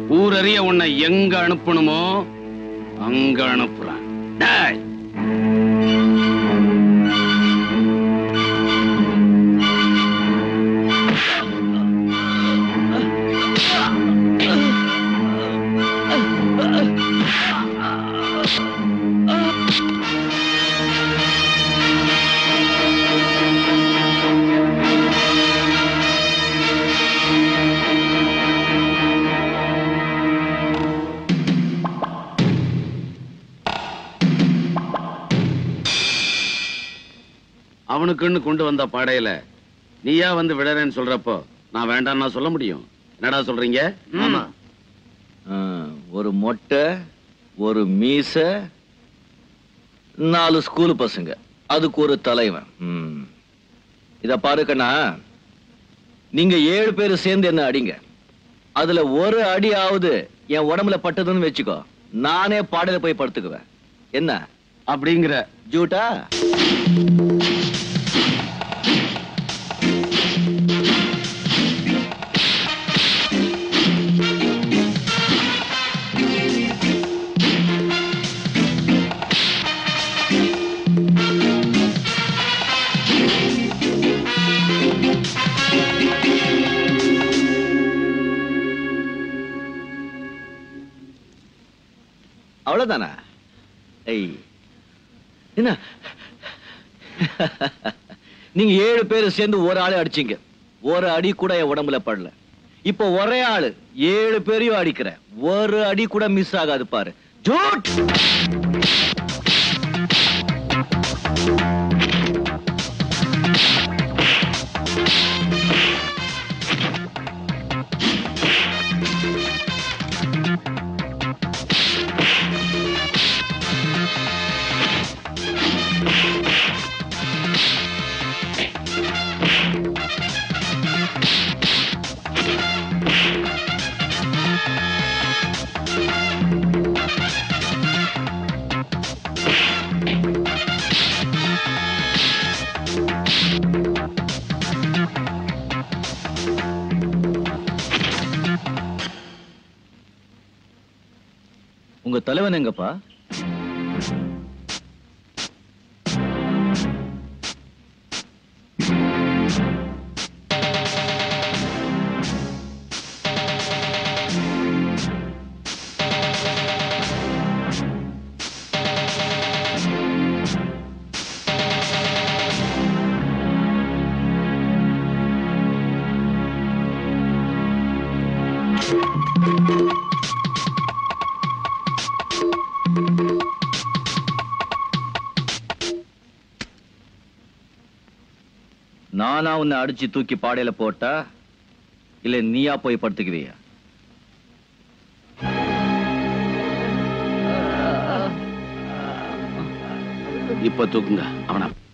ஊரறிய உன்னை எங்க அனுப்பணுமோ அங்க அனுப்புறான் டேய் அவனுக்குன்னு கொண்டு வந்த பாடையில நீயா வந்து விடறேன்னு சொல்றப்போ நான் வேண்டாம்னா சொல்ல முடியும் என்னடா சொல்றீங்க ஆமா ஆ, ஒரு மொட்டை ஒரு மீச நாலு ஸ்கூல் பசங்க அதுக்கு ஒரு தலைவன் ம். இத பாரு கண்ணா நீங்க ஏழு பேர் சேர்ந்து என்ன அடிங்க அதுல ஒரு அடியாவது என் உடம்புல பட்டதுன்னு வச்சுக்கோ நானே பாடையில போய் படுத்துக்குவேன் என்ன அப்படிங்கிற ஜூட்டா அவ்வளவுதானா ஐய் என்ன நீங்க ஏழு பேர் சேர்ந்து ஒரு ஆளை அடிச்சீங்க ஒரு அடி கூட என் உடம்புல படல இப்போ ஒரே ஆளு ஏழு பேரையும் அடிக்கிற ஒரு அடி கூட மிஸ் ஆகாது பாரு ஜூட் உங்க தலைவன் எங்கப்பா நானா உன்னை அடிச்சு தூக்கி பாடையில போட்டா இல்ல நீயா போய் படுத்துக்குவியா இப்ப தூக்குங்க அவன